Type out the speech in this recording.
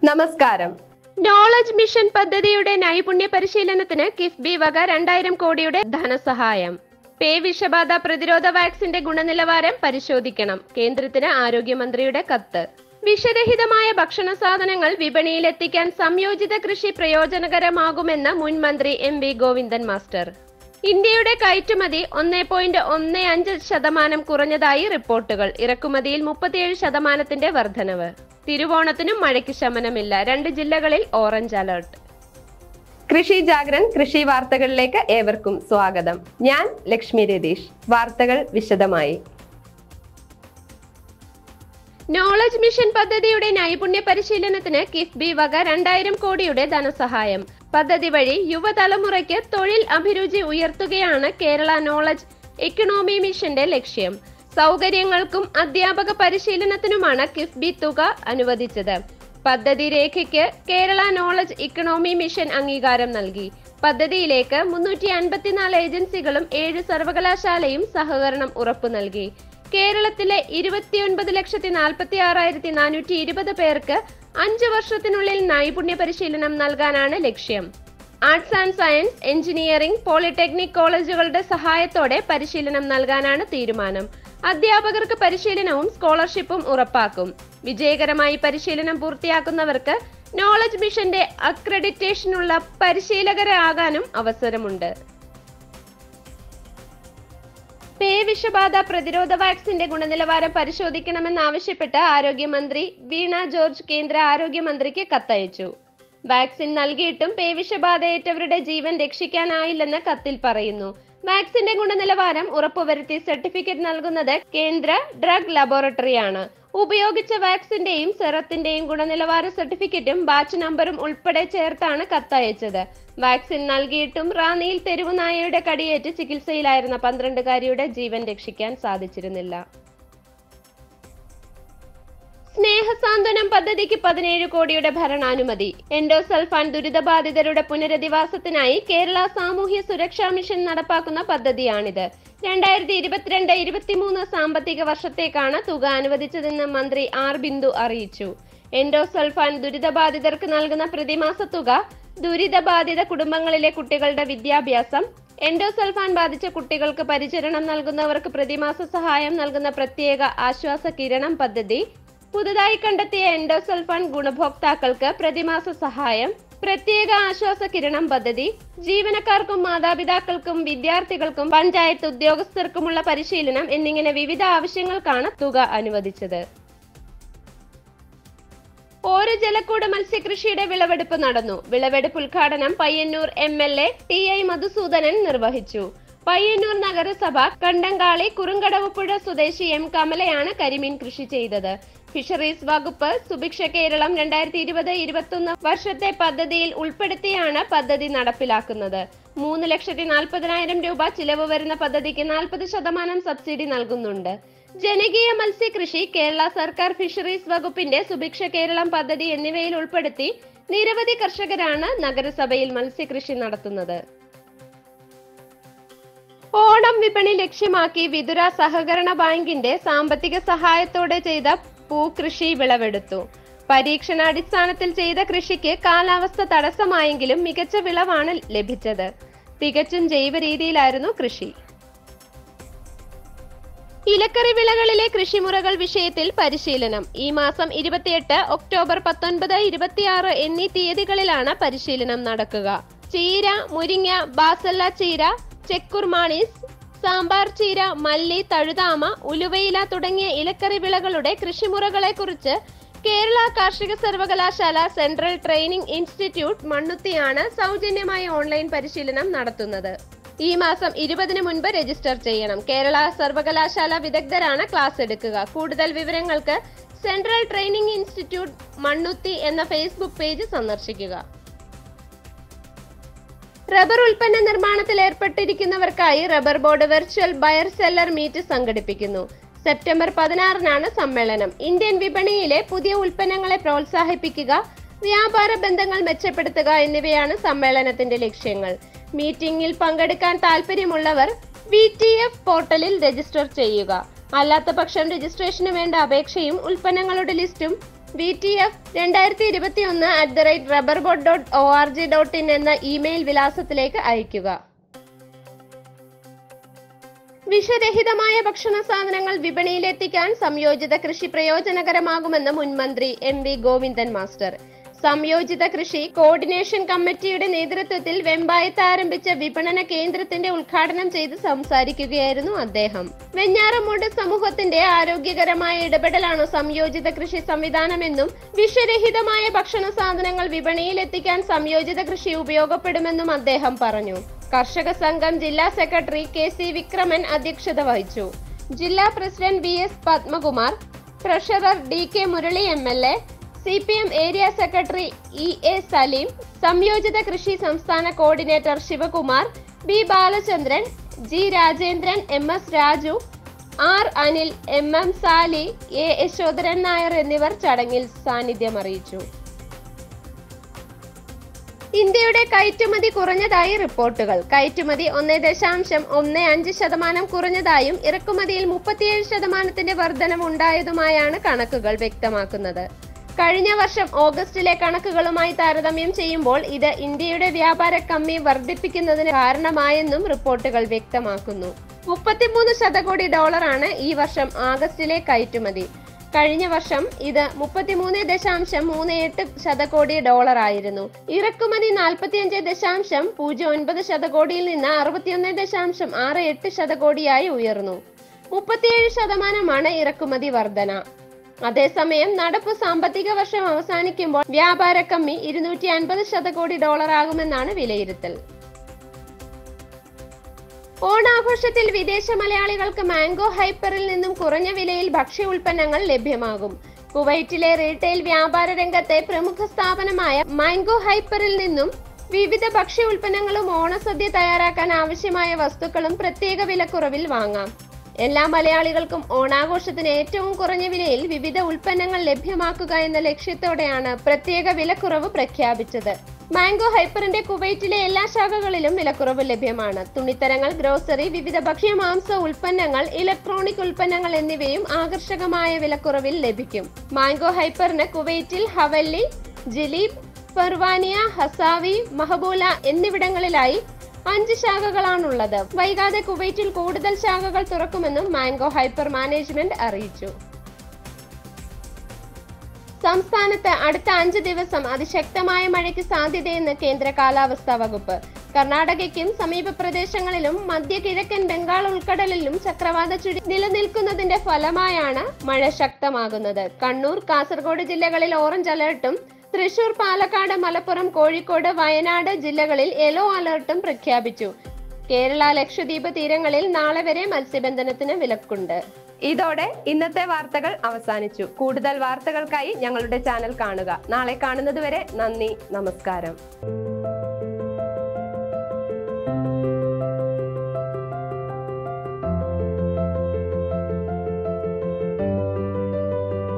നമസ്കാരം knowledge mission പദ്ധതിയുടെ നൈപുണ്യ പരിശീലനത്തിന് കിഫ്ബി വക രണ്ടായിരം കോടിയുടെ ധനസഹായം പേ വിഷബാധ പ്രതിരോധ വാക്സിന്റെ ഗുണനിലവാരം പരിശോധിക്കണം കേന്ദ്രത്തിന് ആരോഗ്യമന്ത്രിയുടെ കത്ത് വിഷരഹിതമായ ഭക്ഷണ സാധനങ്ങൾ വിപണിയിലെത്തിക്കാൻ സംയോജിത കൃഷി പ്രയോജനകരമാകുമെന്ന് മുൻ മന്ത്രി എം വി ഗോവിന്ദൻ മാസ്റ്റർ ഇന്ത്യയുടെ കയറ്റുമതി ഒന്നേ പോയിന്റ് ഒന്ന് അഞ്ച് ശതമാനം കുറഞ്ഞതായി റിപ്പോർട്ടുകൾ ഇറക്കുമതിയിൽ മുപ്പത്തിയേഴ് ശതമാനത്തിന്റെ വർധനവ് തിരുവോണത്തിനും മഴയ്ക്ക് ശമനമില്ല രണ്ട് ജില്ലകളിൽ ഓറഞ്ച് അലർട്ട് കൃഷി ജാഗ്രൻ കൃഷി വാർത്തകളിലേക്ക് ഏവർക്കും സ്വാഗതം ഞാൻ ലക്ഷ്മി രതീഷ് വാർത്തകൾ വിശദമായി നോളജ് മിഷൻ പദ്ധതിയുടെ നൈപുണ്യ പരിശീലനത്തിന് കിഫ്ബി വക രണ്ടായിരം കോടിയുടെ ധനസഹായം പദ്ധതി വഴി യുവതലമുറയ്ക്ക് തൊഴിൽ അഭിരുചി ഉയർത്തുകയാണ് കേരള നോളജ് ഇക്കണോമി മിഷന്റെ ലക്ഷ്യം സൗകര്യങ്ങൾക്കും അധ്യാപക പരിശീലനത്തിനുമാണ് കിഫ്ബി തുക അനുവദിച്ചത് പദ്ധതി രേഖയ്ക്ക് കേരള നോളജ് ഇക്കണോമി മിഷൻ അംഗീകാരം നൽകി പദ്ധതിയിലേക്ക് മുന്നൂറ്റി അൻപത്തിനാല് ഏജൻസികളും ഏഴ് സർവകലാശാലയും സഹകരണം ഉറപ്പു നൽകി കേരളത്തിലെ ഇരുപത്തിയൊൻപത് ലക്ഷത്തി നാൽപ്പത്തി ആറായിരത്തി നാനൂറ്റി ഇരുപത് പേർക്ക് അഞ്ച് വർഷത്തിനുള്ളിൽ നൈപുണ്യ പരിശീലനം നൽകാനാണ് ലക്ഷ്യം arts and science engineering polytechnic കോളേജുകളുടെ സഹായത്തോടെ പരിശീലനം നൽകാനാണ് തീരുമാനം അധ്യാപകർക്ക് പരിശീലനവും സ്കോളർഷിപ്പും ഉറപ്പാക്കും വിജയകരമായി പരിശീലനം പൂർത്തിയാക്കുന്നവർക്ക് നോളജ് മിഷന്റെ അക്രഡിറ്റേഷനുള്ള പരിശീലകരാകാനും അവസരമുണ്ട് പേ വിഷബാധ പ്രതിരോധ വാക്സിന്റെ ഗുണനിലവാരം പരിശോധിക്കണമെന്നാവശ്യപ്പെട്ട് ആരോഗ്യമന്ത്രി വീണ ജോർജ് കേന്ദ്ര ആരോഗ്യമന്ത്രിക്ക് കത്തയച്ചു വാക്സിൻ നൽകിയിട്ടും പേ വിഷബാധയേറ്റവരുടെ ജീവൻ രക്ഷിക്കാനായില്ലെന്ന് കത്തിൽ പറയുന്നു വാക്സിന്റെ ഗുണനിലവാരം ഉറപ്പുവരുത്തി സർട്ടിഫിക്കറ്റ് നൽകുന്നത് കേന്ദ്ര ഡ്രഗ് ലബോറട്ടറിയാണ് ഉപയോഗിച്ച വാക്സിന്റെയും സെറത്തിന്റെയും ഗുണനിലവാര സർട്ടിഫിക്കറ്റും ബാച്ച് നമ്പറും ഉൾപ്പെടെ ചേർത്താണ് കത്തയച്ചത് വാക്സിൻ നൽകിയിട്ടും റാന്നിയിൽ തെരുവുനായയുടെ കടിയേറ്റ് ചികിത്സയിലായിരുന്ന പന്ത്രണ്ടുകാരിയുടെ ജീവൻ രക്ഷിക്കാൻ സാധിച്ചിരുന്നില്ല സ്നേഹസാന്ത്വനം പദ്ധതിക്ക് പതിനേഴ് കോടിയുടെ ഭരണാനുമതി എൻഡോസൾഫാൻ ദുരിതബാധിതരുടെ പുനരധിവാസത്തിനായി കേരള സാമൂഹ്യ സുരക്ഷാ മിഷൻ നടപ്പാക്കുന്ന പദ്ധതിയാണിത് രണ്ടായിരത്തി ഇരുപത്തിരണ്ട് ഇരുപത്തിമൂന്ന് സാമ്പത്തിക വർഷത്തേക്കാണ് തുക അനുവദിച്ചതെന്ന് മന്ത്രി ആർ ബിന്ദു അറിയിച്ചു എൻഡോസൾഫാൻ ദുരിതബാധിതർക്ക് നൽകുന്ന പ്രതിമാസ തുക ദുരിതബാധിത കുടുംബങ്ങളിലെ കുട്ടികളുടെ വിദ്യാഭ്യാസം എൻഡോസൾഫാൻ ബാധിച്ച കുട്ടികൾക്ക് പരിചരണം നൽകുന്നവർക്ക് പ്രതിമാസ സഹായം നൽകുന്ന പ്രത്യേക ആശ്വാസ കിരണം പദ്ധതി പുതുതായി കണ്ടെത്തിയ എൻഡോസൾഫാൻ ഗുണഭോക്താക്കൾക്ക് പ്രതിമാസ സഹായം പ്രത്യേക ആശ്വാസ കിരണം പദ്ധതി ജീവനക്കാർക്കും മാതാപിതാക്കൾക്കും വിദ്യാർത്ഥികൾക്കും പഞ്ചായത്ത് ഉദ്യോഗസ്ഥർക്കുമുള്ള പരിശീലനം എന്നിങ്ങനെ വിവിധ ആവശ്യങ്ങൾക്കാണ് തുക അനുവദിച്ചത് ഓരോ ജലക്കൂട് മത്സ്യകൃഷിയുടെ വിളവെടുപ്പ് നടന്നു വിളവെടുപ്പ് ഉദ്ഘാടനം Payyanur M L A T I Madhusudanan നിർവഹിച്ചു പയ്യന്നൂർ നഗരസഭ കണ്ടങ്കാളി കുറുങ്കടവുപുഴ സ്വദേശി എം കമലയാണ് കരിമീൻ കൃഷി ചെയ്തത് ഫിഷറീസ് വകുപ്പ് സുഭിക്ഷ കേരളം രണ്ടായിരത്തി ഇരുപത് ഇരുപത്തൊന്ന് വർഷത്തെ പദ്ധതിയിൽ ഉൾപ്പെടുത്തിയാണ് പദ്ധതി നടപ്പിലാക്കുന്നത് മൂന്ന് ലക്ഷത്തി നാൽപ്പതിനായിരം രൂപ ചിലവ് വരുന്ന പദ്ധതിക്ക് നാൽപ്പത് ശതമാനം സബ്സിഡി നൽകുന്നുണ്ട് ജനകീയ മത്സ്യകൃഷി കേരള സർക്കാർ ഫിഷറീസ് വകുപ്പിന്റെ സുഭിക്ഷ കേരളം പദ്ധതി എന്നിവയിൽ ഉൾപ്പെടുത്തി നിരവധി കർഷകരാണ് നഗരസഭയിൽ മത്സ്യകൃഷി നടത്തുന്നത് ഓണം വിപണി ലക്ഷ്യമാക്കി വിതുര സഹകരണ ബാങ്കിന്റെ സാമ്പത്തിക സഹായത്തോടെ ചെയ്ത പൂകൃഷി വിളവെടുത്തു പരീക്ഷണാടിസ്ഥാനത്തിൽ ചെയ്ത കൃഷിക്ക് കാലാവസ്ഥ തടസ്സമായെങ്കിലും മികച്ച വിളവാണ് ലഭിച്ചത് തികച്ചും ജൈവ രീതിയിലായിരുന്നു കൃഷി ഇലക്കറി വിളകളിലെ കൃഷിമുറകൾ വിഷയത്തിൽ പരിശീലനം ഈ മാസം ഇരുപത്തിയെട്ട് ഒക്ടോബർ പത്തൊൻപത് ഇരുപത്തിയാറ് എന്നീ തീയതികളിലാണ് പരിശീലനം നടക്കുക ചീര മുരിങ്ങ ബാസല്ല ചീര ചെക്കുർമാണീസ് സാമ്പാർ ചീര മല്ലി തഴുതാമ ഉലുവയില തുടങ്ങിയ ഇലക്കറി വിളകളുടെ കൃഷിമുറകളെ കുറിച്ച് കേരള കാർഷിക സർവകലാശാല സെൻട്രൽ ട്രെയിനിംഗ് ഇൻസ്റ്റിറ്റ്യൂട്ട് മണ്ണുത്തിയാണ് സൗജന്യമായ ഓൺലൈൻ പരിശീലനം നടത്തുന്നത് ഈ മാസം ഇരുപതിന് മുൻപ് രജിസ്റ്റർ ചെയ്യണം കേരള സർവകലാശാല വിദഗ്ധരാണ് ക്ലാസ് എടുക്കുക കൂടുതൽ വിവരങ്ങൾക്ക് സെൻട്രൽ ട്രെയിനിംഗ് ഇൻസ്റ്റിറ്റ്യൂട്ട് മണ്ണുത്തി എന്ന ഫേസ്ബുക്ക് പേജ് സന്ദർശിക്കുക റബ്ബർ ഉൽപ്പന്ന നിർമ്മാണത്തിൽ ഏർപ്പെട്ടിരിക്കുന്നവർക്കായി rubber board virtual buyer seller meet സംഘടിപ്പിക്കുന്നു സെപ്റ്റംബർ പതിനാറിനാണ് സമ്മേളനം ഇന്ത്യൻ വിപണിയിലെ പുതിയ ഉൽപ്പന്നങ്ങളെ പ്രോത്സാഹിപ്പിക്കുക വ്യാപാര ബന്ധങ്ങൾ മെച്ചപ്പെടുത്തുക എന്നിവയാണ് സമ്മേളനത്തിന്റെ ലക്ഷ്യങ്ങൾ മീറ്റിംഗിൽ പങ്കെടുക്കാൻ താൽപ്പര്യമുള്ളവർ വി ടി എഫ് പോർട്ടലിൽ രജിസ്റ്റർ ചെയ്യുക അല്ലാത്ത പക്ഷം രജിസ്ട്രേഷന് വേണ്ട അപേക്ഷയും ഉൽപ്പന്നങ്ങളുടെ ലിസ്റ്റും വി ടി എഫ് രണ്ടായിരത്തി ഇരുപത്തി ഒന്ന് at the rate rubber board dot O R G dot in എന്ന ഇമെയിൽ വിലാസത്തിലേക്ക് അയയ്ക്കുക വിഷരഹിതമായ ഭക്ഷണ സാധനങ്ങൾ വിപണിയിലെത്തിക്കാൻ സംയോജിത കൃഷി പ്രയോജനകരമാകുമെന്ന് മുൻമന്ത്രി എം വി ഗോവിന്ദൻ മാസ്റ്റർ സംയോജിത കൃഷി കോർഡിനേഷൻ കമ്മിറ്റിയുടെ നേതൃത്വത്തിൽ വെമ്പായത്ത് ആരംഭിച്ച വിപണന കേന്ദ്രത്തിന്റെ ഉദ്ഘാടനം ചെയ്ത് സംസാരിക്കുകയായിരുന്നു അദ്ദേഹം വെഞ്ഞാറമൂട് സമൂഹത്തിന്റെ ആരോഗ്യകരമായ ഇടപെടലാണ് സംയോജിത കൃഷി സംവിധാനമെന്നും വിഷരഹിതമായ ഭക്ഷണ സാധനങ്ങൾ വിപണിയിൽ എത്തിക്കാൻ സംയോജിത കൃഷി ഉപയോഗപ്പെടുമെന്നും അദ്ദേഹം പറഞ്ഞു കർഷക സംഘം ജില്ലാ സെക്രട്ടറി കെ സി വിക്രമൻ അധ്യക്ഷത വഹിച്ചു ജില്ലാ president V S Padmakumar treasurer D K Murali M L A C P M area secretary E A Saleem സംയോജിത കൃഷി സംസ്ഥാന coordinator Sivakumar B Balachandran G Rajendran M S Raju R Anil M M Sali A Yashodharan Nair എന്നിവർ ചടങ്ങിൽ സാന്നിധ്യം അറിയിച്ചു ഇന്ത്യയുടെ കയറ്റുമതി കുറഞ്ഞതായി റിപ്പോർട്ടുകൾ കയറ്റുമതി ഒന്ന് ദശാംശം ഒന്ന് അഞ്ച് ശതമാനം കുറഞ്ഞതായും ഇറക്കുമതിയിൽ മുപ്പത്തിയേഴ് ശതമാനത്തിന്റെ വർധനവുണ്ടായതുമായാണ് കണക്കുകൾ വ്യക്തമാക്കുന്നത് കഴിഞ്ഞ വർഷം ഓഗസ്റ്റിലെ കണക്കുകളുമായി താരതമ്യം ചെയ്യുമ്പോൾ ഇത് ഇന്ത്യയുടെ വ്യാപാര കമ്മി വർദ്ധിപ്പിക്കുന്നതിന് കാരണമായെന്നും റിപ്പോർട്ടുകൾ വ്യക്തമാക്കുന്നു മുപ്പത്തിമൂന്ന് ശതകോടി ഡോളറാണ് ഈ വർഷം ആഗസ്റ്റിലെ കയറ്റുമതി കഴിഞ്ഞ വർഷം ഇത് മുപ്പത്തിമൂന്ന് ദശാംശം മൂന്ന് എട്ട് ശതകോടി ഡോളർ ആയിരുന്നു ഇറക്കുമതി നാൽപ്പത്തിയഞ്ച് ദശാംശം പൂജ്യം ഒൻപത് ശതകോടിയിൽ നിന്ന് അറുപത്തിയൊന്ന് ദശാംശം ആറ് എട്ട് ശതകോടിയായി ഉയർന്നു മുപ്പത്തിയേഴ് ശതമാനമാണ് ഇറക്കുമതി വർധന അതേസമയം നടപ്പ് സാമ്പത്തിക വർഷം അവസാനിക്കുമ്പോൾ വ്യാപാര കമ്മി ഇരുന്നൂറ്റി അൻപത് ശതകോടി ഡോളർ ആകുമെന്നാണ് വിലയിരുത്തൽ ഓണാഘോഷത്തിൽ വിദേശ മലയാളികൾക്ക് മാംഗോ ഹൈപ്പറിൽ നിന്നും കുറഞ്ഞ വിലയിൽ ഭക്ഷ്യ ഉൽപ്പന്നങ്ങൾ ലഭ്യമാകും കുവൈറ്റിലെ റീറ്റെയിൽ വ്യാപാര രംഗത്തെ പ്രമുഖ സ്ഥാപനമായ മാംഗോ ഹൈപ്പറിൽ നിന്നും വിവിധ ഭക്ഷ്യ ഉൽപ്പന്നങ്ങളും ഓണസദ്യ തയ്യാറാക്കാൻ ആവശ്യമായ വസ്തുക്കളും പ്രത്യേക വിലക്കുറവിൽ വാങ്ങാം എല്ലാ മലയാളികൾക്കും ഓണാഘോഷത്തിന് ഏറ്റവും കുറഞ്ഞ വിലയിൽ വിവിധ ഉൽപ്പന്നങ്ങൾ ലഭ്യമാക്കുക എന്ന ലക്ഷ്യത്തോടെയാണ് പ്രത്യേക വിലക്കുറവ് പ്രഖ്യാപിച്ചത് മാംഗോ ഹൈപ്പറിന്റെ കുവൈറ്റിലെ എല്ലാ ശാഖകളിലും വിലക്കുറവ് ലഭ്യമാണ് തുണിത്തരങ്ങൾ ഗ്രോസറി വിവിധ ഭക്ഷ്യ മാംസ ഉൽപ്പന്നങ്ങൾ ഇലക്ട്രോണിക് ഉൽപ്പന്നങ്ങൾ എന്നിവയും ആകർഷകമായ വിലക്കുറവിൽ ലഭിക്കും മാംഗോ ഹൈപ്പറിന് കുവൈറ്റിൽ Hawally Jleeb Farwaniya Hasawi Mahboula എന്നിവിടങ്ങളിലായി അഞ്ച് ശാഖകളാണുള്ളത് വൈകാതെ കുവൈറ്റിൽ കൂടുതൽ ശാഖകൾ തുറക്കുമെന്നും മാംഗോ ഹൈപ്പർ മാനേജ്മെന്റ് അറിയിച്ചു സംസ്ഥാനത്ത് അടുത്ത അഞ്ച് ദിവസം അതിശക്തമായ മഴയ്ക്ക് സാധ്യതയെന്ന് കേന്ദ്ര കാലാവസ്ഥാ വകുപ്പ് കർണാടകയ്ക്കും സമീപ പ്രദേശങ്ങളിലും മധ്യ കിഴക്കൻ ബംഗാൾ ഉൾക്കടലിലും ചക്രവാത ചുഴി നിലനിൽക്കുന്നതിന്റെ ഫലമായാണ് മഴ ശക്തമാകുന്നത് കണ്ണൂർ കാസർഗോഡ് ജില്ലകളിൽ ഓറഞ്ച് അലർട്ടും തൃശൂർ പാലക്കാട് മലപ്പുറം കോഴിക്കോട് വയനാട് ജില്ലകളിൽ യെല്ലോ അലർട്ടും പ്രഖ്യാപിച്ചു കേരള ലക്ഷദ്വീപ് തീരങ്ങളിൽ നാളെ വരെ മത്സ്യബന്ധനത്തിന് വിലക്കുണ്ട് ഇതോടെ ഇന്നത്തെ വാർത്തകൾ അവസാനിച്ചു കൂടുതൽ വാർത്തകൾക്കായി ഞങ്ങളുടെ ചാനൽ കാണുക നാളെ കാണുന്നത് വരെ നന്ദി നമസ്കാരം